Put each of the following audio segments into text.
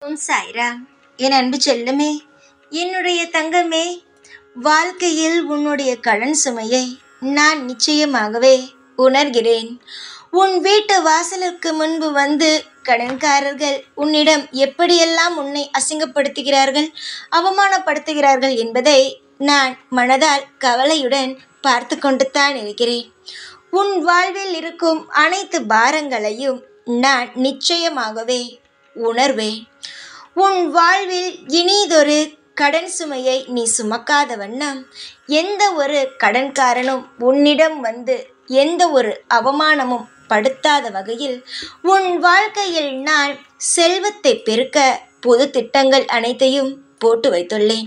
ஓம் சாய்ராம் என் அன்பு செல்லமே என்னுடைய தங்கமே வாழ்க்கையில் உன்னுடைய கடன் சுமையை நான் நிச்சயமாகவே உணர்கிறேன் உன் வீட்டு வாசலுக்கு முன்பு வந்து கடன்காரர்கள் உன்னிடம் எப்படியெல்லாம் உன்னை அசிங்கப்படுத்துகிறார்கள் அவமானப்படுத்துகிறார்கள் என்பதை நான் மனதால் கவலையுடன் பார்த்து கொண்டு தான் இருக்கிறேன் உன் வாழ்வில் இருக்கும் அனைத்து பாரங்களையும் நான் நிச்சயமாகவே உணர்வேன் உன் வாழ்வில் இனிதொரு கடன் சுமையை நீ சுமக்காத வண்ணம் எந்த ஒரு கடன்காரனும் உன்னிடம் வந்து எந்த ஒரு அவமானமும் படுத்தாத வகையில் உன் வாழ்க்கையில் நான் செல்வத்தை பெருக்க பொது திட்டங்கள் அனைத்தையும் போட்டு வைத்துள்ளேன்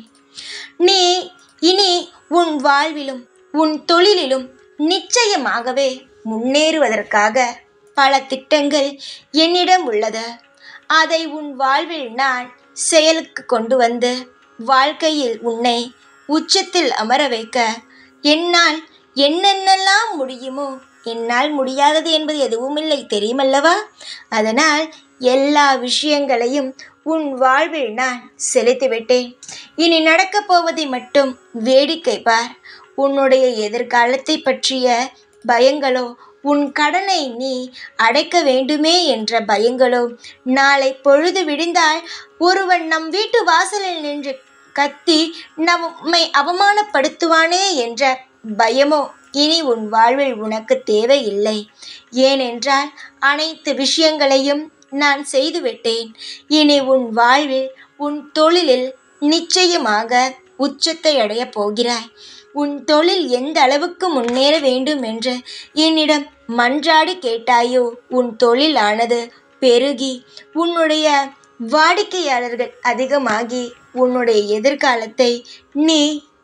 நீ இனி உன் வாழ்விலும் உன் தொழிலிலும் நிச்சயமாகவே முன்னேறுவதற்காக பல திட்டங்கள் என்னிடம் உள்ளது அதை உன் வாழ்வில் நான் செயலுக்கு கொண்டு வந்து வாழ்க்கையில் உன்னை உச்சத்தில் அமர வைக்க என்னால் என்னென்னலாம் முடியுமோ என்னால் முடியாதது என்பது எதுவும் இல்லை தெரியுமல்லவா அதனால் எல்லா விஷயங்களையும் உன் வாழ்வில் நான் செலுத்திவிட்டேன் இனி நடக்கப் போவதை மட்டும் வேடிக்கை பார் உன்னுடைய எதிர்காலத்தை பற்றிய பயங்களோ உன் கடனை நீ அடைக்க வேண்டுமே என்ற பயங்களோ நாளை பொழுது விடிந்தால் ஒருவன் நம் வீட்டு வாசலில் நின்று கத்தி நம்மை அவமானப்படுத்துவானே என்ற பயமோ இனி உன் வாழ்வில் உனக்கு தேவையில்லை ஏனென்றால் அனைத்து விஷயங்களையும் நான் செய்துவிட்டேன் இனி உன் வாழ்வில் உன் தொழிலில் நிச்சயமாக உச்சத்தை அடையப் போகிறாய் உன் தொழில் எந்த அளவுக்கு முன்னேற வேண்டும் என்று என்னிடம் மன்றாடி கேட்டாயோ உன் தொழிலானது பெருகி உன்னுடைய வாடிக்கையாளர்கள் அதிகமாகி உன்னுடைய எதிர்காலத்தை நீ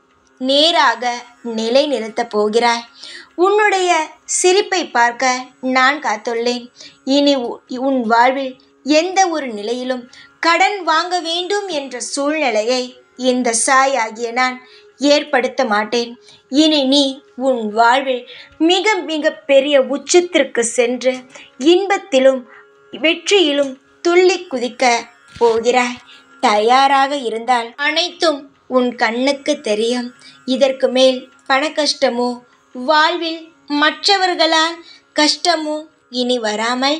நேராக நிலைநிறுத்தப் போகிறாய் உன்னுடைய சிரிப்பை பார்க்க நான் காத்துள்ளேன் இனி உ- உன் வாழ்வில் எந்த ஒரு நிலையிலும் கடன் வாங்க வேண்டும் என்ற சூழ்நிலையை இந்த சாய் ஆகிய நான் ஏற்படுத்த மாட்டேன் இனி நீ உன் வாழ்வில் மிக மிக பெரிய உச்சத்திற்கு சென்று இன்பத்திலும் வெற்றியிலும் துள்ளி குதிக்க போகிறாய் தயாராக இருந்தால் அனைத்தும் உன் கண்ணுக்கு தெரியும் இதற்கு மேல் பண கஷ்டமோ வாழ்வில் மற்றவர்களால் கஷ்டமோ இனி வராமல்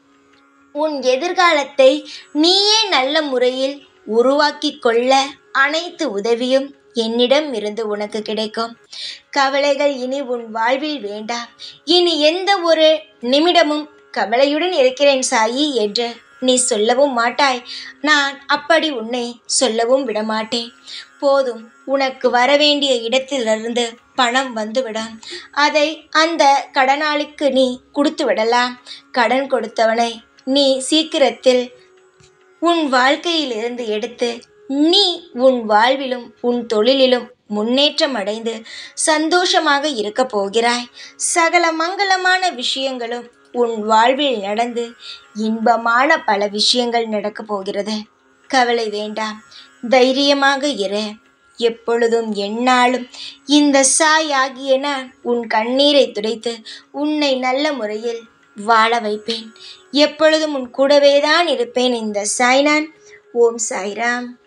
உன் எதிர்காலத்தை நீயே நல்ல முறையில் உருவாக்கிக் கொள்ள அனைத்து உதவியும் என்னிடம் இருந்து உனக்கு கிடைக்கும் கவலைகள் இனி உன் வாழ்வில் வேண்டாம் இனி எந்த ஒரு நிமிடமும் கவலையுடன் இருக்கிறேன் சாயி என்று நீ சொல்லவும் மாட்டாய் நான் அப்படி உன்னை சொல்லவும் விடமாட்டேன் போதும் உனக்கு வரவேண்டிய இடத்திலிருந்து பணம் வந்துவிடும் அதை அந்த கடனாளிக்கு நீ கொடுத்து விடலாம் கடன் கொடுத்தவனை நீ சீக்கிரத்தில் உன் வாழ்க்கையிலிருந்து எடுத்து நீ உன் வாழ்விலும் உன் தொழிலிலும் முன்னேற்றம் அடைந்து சந்தோஷமாக இருக்கப் போகிறாய் சகல மங்களமான விஷயங்களும் உன் வாழ்வில் நடந்து இன்பமான பல விஷயங்கள் நடக்கப் போகிறது கவலை வேண்டாம் தைரியமாக இரு எப்பொழுதும் எந்நாளும் இந்த சாய் ஆகிய நான் உன் கண்ணீரை துடைத்து உன்னை நல்ல முறையில் வாழ வைப்பேன் எப்பொழுதும் உன் கூடவே தான் இருப்பேன் இந்த சாய் நான் ஓம் சாய்ராம்